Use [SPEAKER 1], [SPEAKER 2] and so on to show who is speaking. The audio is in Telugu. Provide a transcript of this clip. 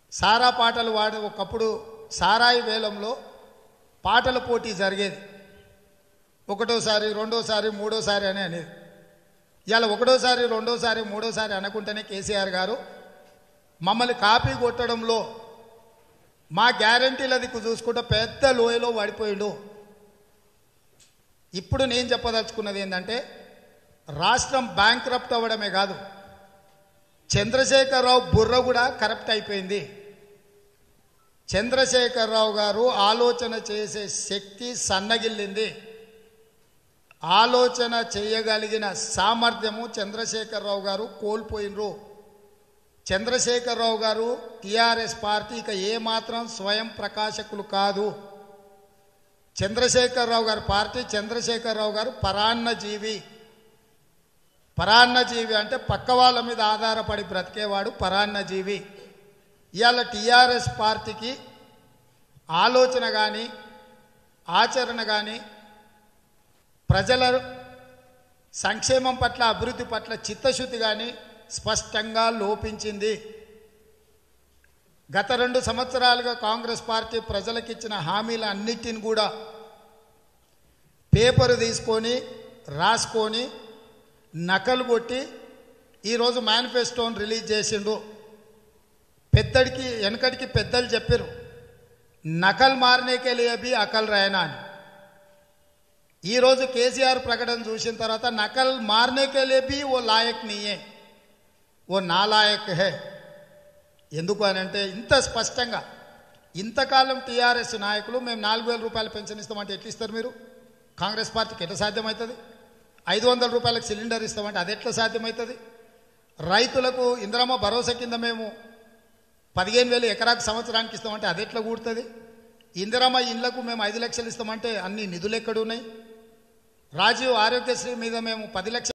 [SPEAKER 1] సారా పాటలు వాడే ఒకప్పుడు సారాయి వేలంలో పాటల పోటీ జరిగేది ఒకటోసారి రెండోసారి మూడోసారి అని అనేది ఇవాళ ఒకటోసారి రెండోసారి మూడోసారి అనుకుంటేనే కేసీఆర్ గారు మమ్మల్ని కాపీ కొట్టడంలో మా గ్యారంటీలది చూసుకుంటే పెద్ద లోయలో పడిపోయిండు ఇప్పుడు నేను చెప్పదలుచుకున్నది ఏంటంటే రాష్ట్రం బ్యాంక్రప్ట్ అవ్వడమే కాదు చంద్రశేఖరరావు బుర్ర కూడా కరప్ట్ అయిపోయింది చంద్రశేఖరరావు గారు ఆలోచన చేసే శక్తి సన్నగిల్లింది ఆలోచన చేయగలిగిన సామర్థ్యము చంద్రశేఖరరావు గారు కోల్పోయినరు చంద్రశేఖరరావు గారు టిఆర్ఎస్ పార్టీ ఇక ఏమాత్రం స్వయం ప్రకాశకులు కాదు చంద్రశేఖరరావు గారి పార్టీ చంద్రశేఖరరావు గారు పరాన్నజీవి పరాన్నజీవి అంటే పక్క వాళ్ళ మీద ఆధారపడి బ్రతికేవాడు పరాన్నజీవి ఇవాళ టీఆర్ఎస్ పార్టీకి ఆలోచన కానీ ఆచరణ కానీ ప్రజల సంక్షేమం పట్ల అభివృద్ధి పట్ల చిత్తశుద్ధి కానీ స్పష్టంగా లోపించింది గత రెండు సంవత్సరాలుగా కాంగ్రెస్ పార్టీ ప్రజలకు ఇచ్చిన హామీల అన్నిటిని కూడా పేపర్ తీసుకొని రాసుకొని నకలు కొట్టి ఈరోజు మేనిఫెస్టోని రిలీజ్ చేసిండు పెద్దడికి వెనకడికి పెద్దలు చెప్పారు నకల్ మారనేకే లియే బి అకల్ రాయనా అని ఈరోజు కేసీఆర్ ప్రకటన చూసిన తర్వాత నకల్ మారనేకే లియే బి ఓ లాయక్ నీయే ఓ నాలాయక్ హే ఎందుకు అని అంటే ఇంత స్పష్టంగా ఇంతకాలం టీఆర్ఎస్ నాయకులు మేము నాలుగు వేల రూపాయలు పెన్షన్ ఇస్తామంటే ఎట్లా ఇస్తారు మీరు కాంగ్రెస్ పార్టీకి ఎట్లా సాధ్యమవుతుంది ఐదు వందల రూపాయలకు సిలిండర్ ఇస్తామంటే అది ఎట్లా సాధ్యమవుతుంది రైతులకు ఇందిరమ్మ భరోసా కింద మేము పదిహేను వేలు ఎకరాకు సంవత్సరానికి ఇస్తామంటే అది ఎట్లా కూడుతుంది ఇందిరమ్మ ఇళ్లకు మేము ఐదు లక్షలు ఇస్తామంటే అన్ని నిధులు ఎక్కడున్నాయి రాజీవ్ ఆరోగ్యశ్రీ మీద మేము పది లక్షలు